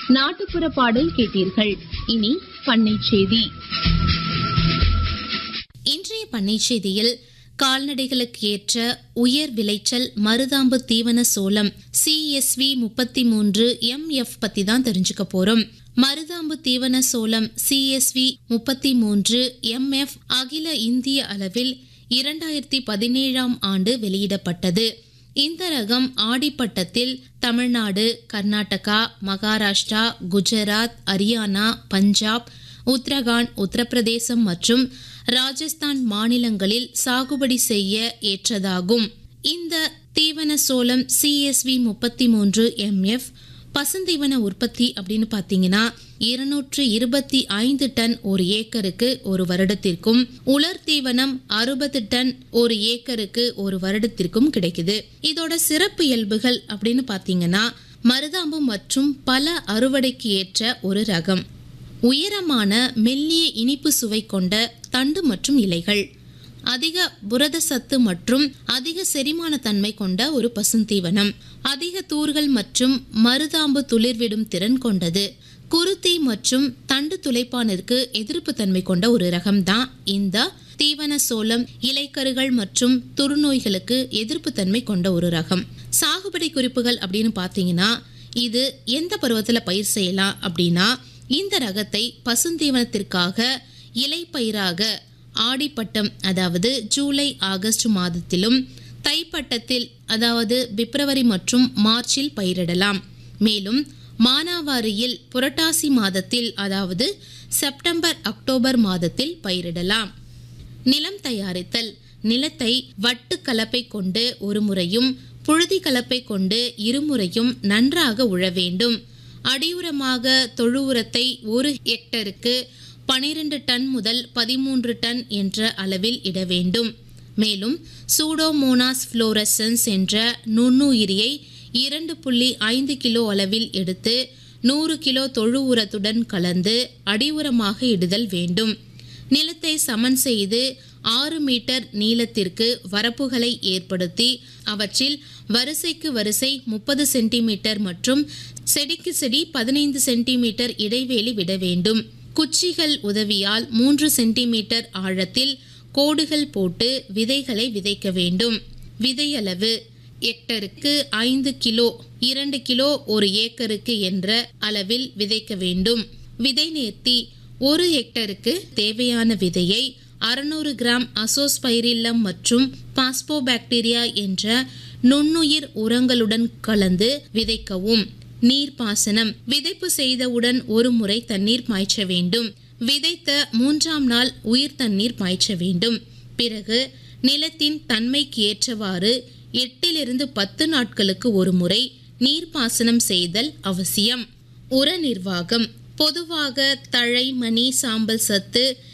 நாட்டுப்புற பாடல் கேட்டீர்கள் இனி பண்ணை செய்தி இன்றைய பண்ணை செய்தியில் கால்நடைகளுக்கு ஏற்ற உயர் விளைச்சல் மருதாம்பு தீவன சோளம் சிஎஸ்வி முப்பத்தி மூன்று எம்எஃப் பத்தி தான் தெரிஞ்சுக்க போறோம் மருதாம்பு தீவன சோளம் சிஎஸ்வி முப்பத்தி மூன்று எம்எஃப் அகில இந்திய அளவில் இரண்டாயிரத்தி பதினேழாம் ஆண்டு வெளியிடப்பட்டது இந்த ரகம் ஆடிப்பட்டத்தில் தமிழ்நாடு கர்நாடகா மகாராஷ்டிரா குஜராத் ஹரியானா பஞ்சாப் உத்தரகாண்ட் உத்தரப்பிரதேசம் மற்றும் ராஜஸ்தான் மாநிலங்களில் சாகுபடி செய்ய ஏற்றதாகும் இந்த தீவன சோளம் சிஎஸ்வி முப்பத்தி மூன்று எம்எஃப் பசுந்தீவன உற்பத்தி அப்படின்னு பார்த்தீங்கன்னா இருநூற்று இருபத்தி ஐந்து டன் ஒரு ஏக்கருக்கு ஒரு வருடத்திற்கும் உலர் தீவனம் அறுபது டன் ஒரு ஏக்கருக்கு ஒரு வருடத்திற்கும் கிடைக்குது இதோட சிறப்பு இயல்புகள் அப்படின்னு பார்த்தீங்கன்னா மருதாம்பு மற்றும் பல அறுவடைக்கு ஏற்ற ஒரு ரகம் உயரமான மெல்லிய இனிப்பு சுவை கொண்ட தண்டு மற்றும் இலைகள் அதிக புரத சத்து மற்றும் அதிக செரிமான தன்மை கொண்ட ஒரு பசுந்தீவனம் அதிக தூர்கள் மற்றும் மருதாம்பு துளிர்விடும் திறன் கொண்டது குருத்தி மற்றும் தண்டு துளைப்பானிற்கு எதிர்ப்பு தன்மை கொண்ட ஒரு ரகம்தான் இந்த தீவன சோளம் இலைக்கருகள் மற்றும் துருநோய்களுக்கு எதிர்ப்பு தன்மை கொண்ட ஒரு ரகம் சாகுபடி குறிப்புகள் அப்படின்னு பார்த்தீங்கன்னா இது எந்த பருவத்தில் பயிர் செய்யலாம் அப்படின்னா இந்த ரகத்தை பசுந்தீவனத்திற்காக இலைப்பயிராக ஆடிப்பட்டம் அதாவது ஜூலை ஆகஸ்ட் மாதத்திலும் தைப்பட்டத்தில் அதாவது பிப்ரவரி மற்றும் மார்ச்சில் பயிரிடலாம் மேலும் மானாவாரியில் புரட்டாசி மாதத்தில் அதாவது செப்டம்பர் அக்டோபர் மாதத்தில் பயிரிடலாம் நிலம் தயாரித்தல் நிலத்தை வட்டு கலப்பை கொண்டு ஒரு முறையும் புழுதி கலப்பை கொண்டு இருமுறையும் நன்றாக உழ வேண்டும் அடியுரமாக தொழு உரத்தை ஒரு ஹெக்டருக்கு பனிரெண்டு டன் முதல் பதிமூன்று டன் என்ற அளவில் இட வேண்டும் மேலும் சூடோமோனாஸ் ஃப்ளோரசன்ஸ் என்ற நுண்ணுயிரியை இரண்டு புள்ளி ஐந்து கிலோ அளவில் எடுத்து நூறு கிலோ தொழு உரத்துடன் கலந்து அடியுரமாக இடுதல் வேண்டும் நிலத்தை சமன் செய்து ஆறு மீட்டர் நீளத்திற்கு வரப்புகளை ஏற்படுத்தி அவற்றில் வரிசைக்கு வரிசை முப்பது சென்டிமீட்டர் மற்றும் செடிக்கு செடி பதினைந்து சென்டிமீட்டர் இடைவெளி விட வேண்டும் குச்சிகள் உதவியால் மூன்று சென்டிமீட்டர் ஆழத்தில் கோடுகள் போட்டு விதைகளை விதைக்க வேண்டும் விதையளவு ஹெக்டருக்கு ஐந்து கிலோ இரண்டு கிலோ ஒரு ஏக்கருக்கு என்ற அளவில் விதைக்க வேண்டும் விதை நேர்த்தி ஒரு ஹெக்டருக்கு தேவையான விதையை அறுநூறு கிராம் அசோஸ்பைரில்லம் மற்றும் பாஸ்போபாக்டீரியா என்ற நுண்ணுயிர் உரங்களுடன் கலந்து விதைக்கவும் நீர்ப்பாசனம் விதைப்பு செய்தவுடன் ஒரு முறை தண்ணீர் பாய்ச்ச வேண்டும் விதைத்த மூன்றாம் நாள் உயிர் தண்ணீர் பாய்ச்ச வேண்டும் பிறகு நிலத்தின் தன்மைக்கு ஏற்றவாறு எட்டிலிருந்து பத்து நாட்களுக்கு ஒரு முறை நீர்ப்பாசனம் செய்தல் அவசியம் உர நிர்வாகம் பொதுவாக தழை மணி சாம்பல் சத்து